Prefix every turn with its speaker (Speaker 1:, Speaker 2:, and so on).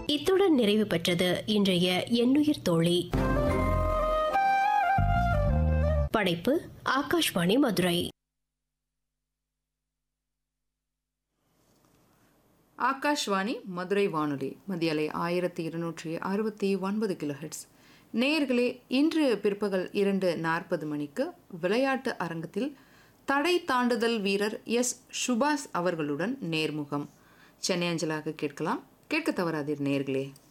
Speaker 1: இத்துடன் நிறைவு பெற்றது இன்றைய எண்ணுயிர் தோழி படைப்பு ஆகாஷ்வாணி மதுரை
Speaker 2: ஆகாஷ்வாணி மதுரை வானொலி மதியலை ஆயிரத்தி இருநூற்றி அறுபத்தி ஒன்பது கிலோஹெட்ஸ் நேயர்களே இன்று பிற்பகல் இரண்டு நாற்பது மணிக்கு விளையாட்டு அரங்கத்தில் தடை தாண்டுதல் வீரர் எஸ் சுபாஷ் அவர்களுடன் நேர்முகம் சென்னை அஞ்சலாக கேட்கலாம் கேட்க தவறாதீர் நேயர்களே